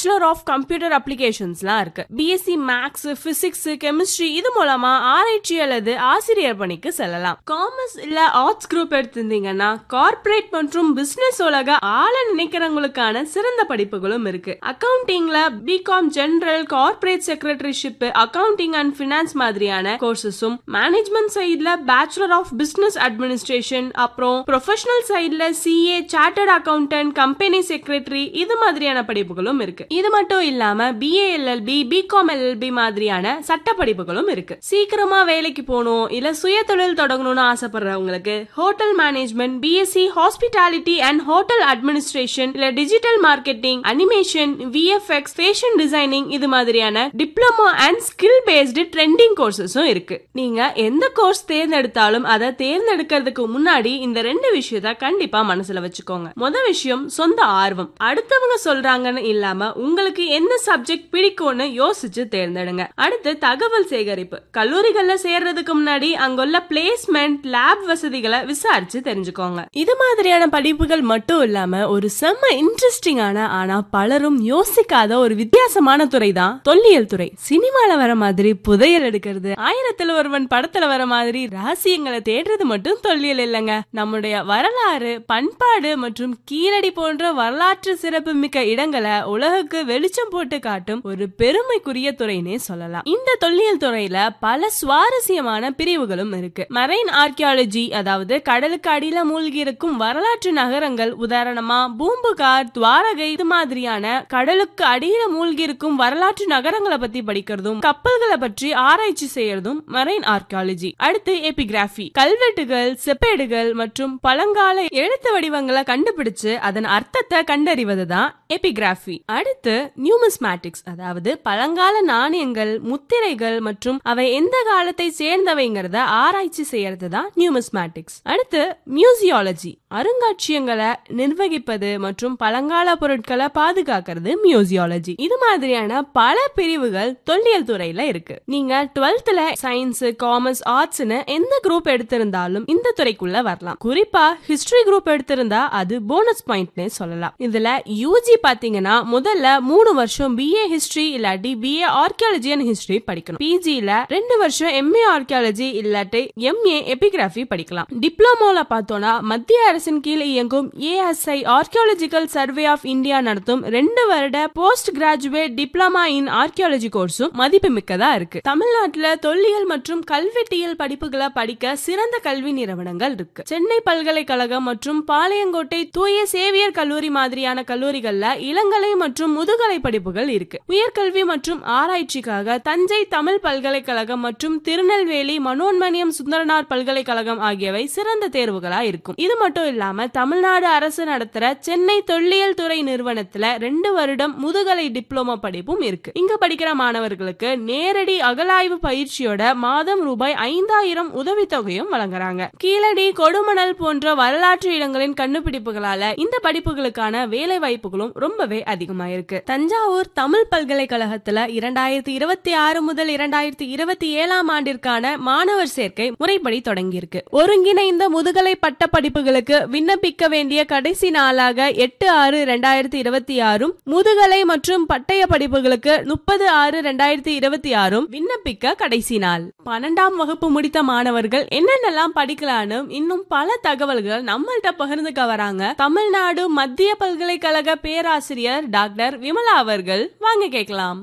bachelor of computer அப்ளிகேஷன்ஸ்லாம் இருக்கு BSc maths physics chemistry இது மூலமா ஆராய்ச்சி அல்லது ஆசிரியர் பணிக்கு செல்லலாம் காமர்ஸ் இல்ல ஆர்ட்ஸ் குரூப் எடுத்திருந்தீங்கன்னா கார்ப்பரேட் மற்றும் பிசினஸ் உலக ஆள நினைக்கிறவங்களுக்கான சிறந்த படிப்புகளும் இருக்கு அக்கவுண்டிங்ல BCom general corporate secretaryship accounting and finance மாதிரியான கோர்சஸும் மேனேஜ்மெண்ட் சைட்ல பேச்சுலர் ஆஃப் பிசினஸ் அட்மினிஸ்ட்ரேஷன் அப்புறம் ப்ரொஃபஷனல் சைட்ல CA chartered accountant company secretary இது மாதிரியான படிப்புகளும் இருக்கு இது மட்டும் இல்லாம பிஏ எல்எல்பி பிகாம் எல்எல்பி மாதிரியான சட்ட படிப்புகளும் இருக்கு சீக்கிரமா வேலைக்கு போகணும் இல்ல சுய தொழில் தொடங்கணும்னு ஆசைப்படுறவங்களுக்கு hotel management BSc hospitality and hotel administration இல்ல digital marketing animation VFX fashion designing இது மாதிரியான diploma and skill based trending கோர்சஸும் இருக்கு நீங்க எந்த கோர்ஸ் தேர்ந்தெடுத்தாலும் அதை தேர்ந்தெடுக்கிறதுக்கு முன்னாடி இந்த ரெண்டு விஷயத்த கண்டிப்பா மனசுல வச்சுக்கோங்க முத விஷயம் சொந்த ஆர்வம் அடுத்தவங்க சொல்றாங்கன்னு இல்லாம உங்களுக்கு எந்த சப்ஜெக்ட் பிடிக்கும்னு யோசிச்சு தேர்ந்தெடுங்க அடுத்து தகவல் சேகரிப்பு கல்லூரிகள்ல சேர்றதுக்கு முன்னாடி அங்குள்ள பிளேஸ்மெண்ட் லேப் வசதிகளை விசாரிச்சு தெரிஞ்சுக்கோங்க இது மாதிரியான படிப்புகள் மட்டும் இல்லாம ஒரு செம்ம இன்ட்ரெஸ்டிங்கான ஆனா பலரும் யோசிக்காத ஒரு வித்தியாசமான துறை தான் தொல்லியல் துறை சினிமால வர மாதிரி புதையல் எடுக்கிறது ஆயிரத்துல ஒருவன் படத்துல வர மாதிரி ரகசியங்களை தேடுறது மட்டும் தொல்லியல் இல்லைங்க நம்முடைய வரலாறு பண்பாடு மற்றும் கீழடி போன்ற வரலாற்று சிறப்பு மிக்க இடங்களை உலகுக்கு வெளிச்சம் போட்டு காட்டும் ஒரு பெருமைக்குரிய துறைனே சொல்லலாம் இந்த தொல்லியல் துறையில பல சுவாரஸ்யமான பிரிவுகளும் இருக்கு மரைன் ஆர்கியாலஜி அதாவது கடலுக்கு அடியில மூழ்கி இருக்கும் வரலாற்று நகரங்கள் உதாரணமா பூம்புகார் துவாரகை இது மாதிரியான கடலுக்கு அடியில மூழ்கி இருக்கும் வரலாற்று நகரங்களை பத்தி படிக்கிறதும் கப்பல்களை பற்றி ஆராய்ச்சி செய்யறதும் மரைன் ஆர்கியாலஜி அடுத்து எபிகிராபி கல்வெட்டுகள் செப்பேடுகள் மற்றும் பழங்கால எழுத்து வடிவங்களை கண்டுபிடிச்சு அதன் அர்த்தத்தை கண்டறிவது தான் எபிகிராபி அடுத்து நியூமிஸ்மேட்டிக்ஸ் அதாவது பழங்கால நாணயங்கள் முத்திரைகள் மற்றும் அவை எந்த காலத்தை சேர்ந்தவைங்கிறத ஆராய்ச்சி செய்யறது தான் நியூமிஸ்மேட்டிக்ஸ் அடுத்து மியூசியாலஜி அருங்காட்சியகங்களை நிர்வகிப்பது மற்றும் பழங்கால பொருட்களை பாதுகாக்கிறது மியூசியாலஜி இது மாதிரியான பல பிரிவுகள் தொல்லியல் துறையில இருக்கு நீங்க டுவெல்த்ல சயின்ஸ் காமர்ஸ் ஆர்ட்ஸ்னு எந்த குரூப் எடுத்திருந்தாலும் இந்த துறைக்குள்ள வரலாம் குறிப்பா ஹிஸ்டரி குரூப் எடுத்திருந்தா அது போனஸ் பாயிண்ட்னே சொல்லலாம் இதுல யூஜி பாத்தீங்கன்னா முதல்ல மூணு வருஷம் பிஏ ஹிஸ்டரி இல்லாட்டி பிஏ ஆர்கியாலஜி அண்ட் ஹிஸ்டரி படிக்கணும் பிஜில ரெண்டு வருஷம் எம்ஏ ஆர்கியாலஜி இல்லாட்டி எம்ஏ எபிகிராபி படிக்கலாம் டிப்ளமோல பார்த்தோம்னா மத்திய அரசின் கீழ் இயங்கும் ASI archaeological survey of India நடத்தும் ரெண்டு வருட post graduate diploma in archaeology கோர்ஸும் மதிப்பு மிக்கதா இருக்கு தமிழ்நாட்டுல தொல்லியல் மற்றும் கல்வெட்டியல் படிப்புகளை படிக்க சிறந்த கல்வி நிறுவனங்கள் இருக்கு சென்னை பல்கலைக்கழகம் மற்றும் பாளையங்கோட்டை தூய சேவியர் கல்லூரி மாதிரியான கல்லூரிகள்ல இளங்கலை மற்றும் முதுகலை படிப்புகள் இருக்கு உயர்கல்வி மற்றும் ஆராய்ச்சிக்காக தஞ்சை தமிழ் பல்கலைக்கழகம் மற்றும் திருநெல்வேலி மனோன்மணியம் சுந்தரனார் பல்கலைக்கழகம் ஆகியவை சிறந்த தேர்வுகளா இருக்கும் இது மட்டும் இல்லாம தமிழ்நாடு அரசு நடத்துற சென்னை தொல்லியல் துறை நிறுவனத்துல ரெண்டு வருடம் முதுகலை டிப்ளமோ படிப்பும் இருக்கு இங்க படிக்கிற மாணவர்களுக்கு நேரடி அகலாய்வு பயிற்சியோட மாதம் ரூபாய் ஐந்தாயிரம் உதவித்தொகையும் வழங்குறாங்க கீழடி கொடுமணல் போன்ற வரலாற்று இடங்களின் கண்டுபிடிப்புகளால இந்த படிப்புகளுக்கான வேலை வாய்ப்புகளும் ரொம்பவே அதிகமா இருக்கு தஞ்சாவூர் தமிழ் பல்கலைக்கழகத்துல இரண்டாயிரத்தி இருபத்தி ஆறு முதல் இரண்டாயிரத்தி இருபத்தி ஏழாம் ஆண்டிற்கான மாணவர் சேர்க்கை முறைப்படி தொடங்கியிருக்கு ஒருங்கிணைந்த முதுகலை பட்ட படிப்புகளுக்கு விண்ணப்பிக்க வேண்டிய கடைசி நாளாக எட்டு ஆறு ரெண்டாயிரத்தி இருபத்தி ஆறும் முதுகலை மற்றும் பட்டய படிப்புகளுக்கு முப்பது ஆறு ரெண்டாயிரத்தி இருபத்தி ஆறும் விண்ணப்பிக்க கடைசி நாள் பன்னெண்டாம் வகுப்பு முடித்த மாணவர்கள் என்னென்னலாம் படிக்கலான்னு இன்னும் பல தகவல்கள் நம்மள்ட்ட பகிர்ந்துக்க வராங்க தமிழ்நாடு மத்திய பல்கலைக்கழக பேராசிரியர் டாக்டர் விமலா அவர்கள் வாங்க கேட்கலாம்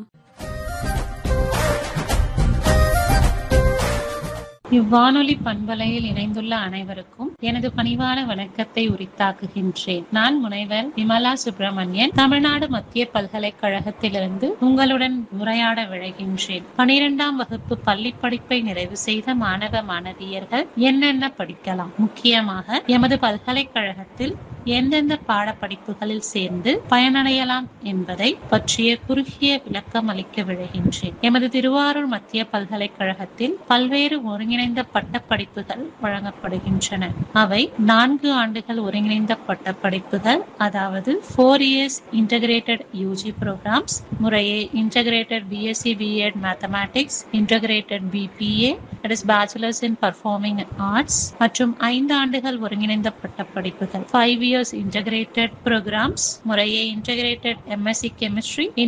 இவ்வானொலி பண்பலையில் இணைந்துள்ள அனைவருக்கும் எனது பணிவான வணக்கத்தை உரித்தாக்குகின்றேன் நான் முனைவர் விமலா சுப்பிரமணியன் தமிழ்நாடு மத்திய பல்கலைக்கழகத்திலிருந்து உங்களுடன் உரையாட விழைகின்றேன் பனிரெண்டாம் வகுப்பு பள்ளி படிப்பை நிறைவு செய்த மாணவ மாணவியர்கள் என்னென்ன படிக்கலாம் முக்கியமாக எமது பல்கலைக்கழகத்தில் எந்தெந்த பாடப்படிப்புகளில் சேர்ந்து பயனடையலாம் என்பதை பற்றிய குறுகிய விளக்கம் அளிக்க விழைகின்றேன் எமது திருவாரூர் மத்திய பல்கலைக்கழகத்தில் பல்வேறு ஒருங்கிணைந்த பட்டப்படிப்புகள் வழங்கப்படுகின்றன அவை நான்கு ஆண்டுகள் ஒருங்கிணைந்த பட்டப்படிப்புகள் அதாவது four years integrated UG programmes முறையே integrated BSc BEd mathematics integrated BBA that is bachelor's in performing arts மற்றும் ஐந்து ஆண்டுகள் ஒருங்கிணைந்த பட்டப்படிப்புகள் ஃபைவ் இயர்ஸ் இன்டகிரேட்டட் ப்ரோக்ராம்ஸ் முறையே இன்டகிரேட்டட் எம்எஸ்சி கெமிஸ்ட்ரி